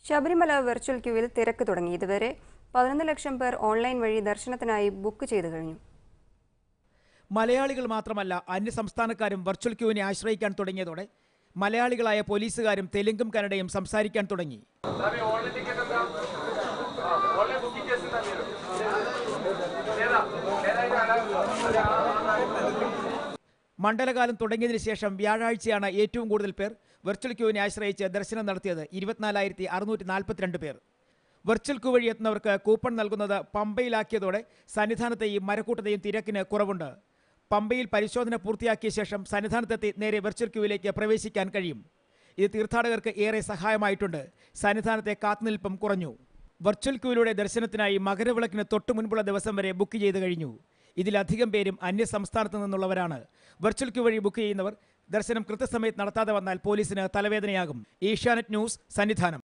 Sabarimala virtual ക്യൂവിൽ തിരക്ക് തുടങ്ങി ഇതുവരെ പതിനൊന്ന് ലക്ഷം പേർ ഓൺലൈൻ വഴി ദർശനത്തിനായി ബുക്ക് ചെയ്തു കഴിഞ്ഞു മലയാളികൾ മാത്രമല്ല അന്യസംസ്ഥാനക്കാരും വെർച്വൽ ക്യൂവിനെ ആശ്രയിക്കാൻ തുടങ്ങിയതോടെ മലയാളികളായ പോലീസുകാരും തെലുങ്കും കന്നഡയും സംസാരിക്കാൻ തുടങ്ങി മണ്ഡലകാലം തുടങ്ങിയതിനു ശേഷം വ്യാഴാഴ്ചയാണ് ഏറ്റവും കൂടുതൽ പേർ വെർച്വൽ ക്യൂവിനെ ആശ്രയിച്ച് ദർശനം നടത്തിയത് ഇരുപത്തിനാലായിരത്തി അറുന്നൂറ്റി നാൽപ്പത്തിരണ്ട് പേർ വെർച്വൽ ക്യൂ വഴി എത്തുന്നവർക്ക് കൂപ്പൺ നൽകുന്നത് പമ്പയിലാക്കിയതോടെ സന്നിധാനത്തെയും മരക്കൂട്ടത്തെയും തിരക്കിന് കുറവുണ്ട് പമ്പയിൽ പരിശോധന പൂർത്തിയാക്കിയ ശേഷം സന്നിധാനത്തെത്തി നേരെ വെർച്വൽ ക്യൂവിലേക്ക് പ്രവേശിക്കാൻ കഴിയും ഇത് തീർത്ഥാടകർക്ക് ഏറെ സഹായമായിട്ടുണ്ട് സന്നിധാനത്തെ കാത്തുനിൽപ്പും കുറഞ്ഞു വെർച്വൽ ക്യൂവിലൂടെ ദർശനത്തിനായി മകരവിളക്കിന് തൊട്ടു മുൻപുള്ള ദിവസം വരെ ബുക്ക് ചെയ്ത് കഴിഞ്ഞു ഇതിലധികം പേരും അന്യ സംസ്ഥാനത്ത് നിന്നുള്ളവരാണ് വെർച്വൽ ക്യൂ വഴി ബുക്ക് ചെയ്യുന്നവർ ദർശനം കൃത്യസമയത്ത് നടത്താതെ വന്നാൽ പോലീസിന് തലവേദനയാകും ഏഷ്യാനെറ്റ് ന്യൂസ് സന്നിധാനം